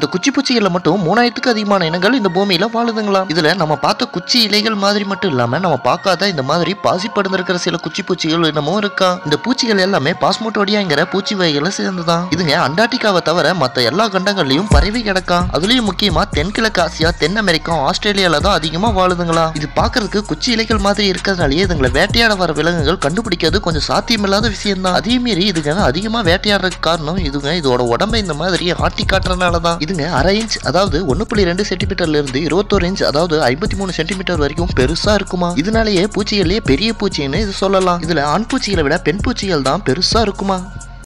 குச்சி பூச்சிகள்ல மட்டும் மூணாயிரத்துக்கு அதிகமான இனங்கள் இந்த பூமியில வாழுதுங்களாம் இதுல நம்ம பார்த்த குச்சி இலைகள் மாதிரி மட்டும் இல்லாம நம்ம பார்க்காத இந்த மாதிரி பாசி படுந்திருக்கிற சில குச்சி பூச்சிகள் இன்னமும் இருக்கா இந்த பூச்சிகள் எல்லாமே பாஸ்மோட்டோடியாங்கிற பூச்சி வகைகளை சேர்ந்துதான் இதுங்க அண்டார்டிகாவை தவிர மத்த எல்லா கண்டங்கள்லயும் பரவி கிடக்கா அதுலயும் முக்கியமா தென்கிழக்கு ஆசியா தென் அமெரிக்கா ஆஸ்திரேலியால தான் அதிகமா வாழுதுங்களா இது பார்க்கிறதுக்கு குச்சி இலைகள் மாதிரி இருக்கிறதுனாலயே இதுங்களை வேட்டையாட வர விலங்குகள் கண்டுபிடிக்கிறது கொஞ்சம் சாத்தியமில்லாத விஷயம் தான் அதே மீறி இதுங்க அதிகமா வேட்டையாடுறதுக்கு காரணம் இதுங்க இதோட உடம்பை இந்த மாதிரி ஆட்டி காட்டுறதுனால தான் இதுங்க அரை இன்ச் அதாவது ஒன்னு புள்ளி ரெண்டு சென்டிமீட்டர்ல இருந்து இருபத்தோரு இன்ச் அதாவது ஐம்பத்தி மூணு சென்டிமீட்டர் வரைக்கும் பெருசா இருக்குமா இதனாலேயே பூச்சிகள்லயே பெரிய பூச்சின்னு இது சொல்லலாம் இதுல ஆண் பூச்சிகளை விட பெண் பூச்சிகள் தான் பெருசா இருக்குமா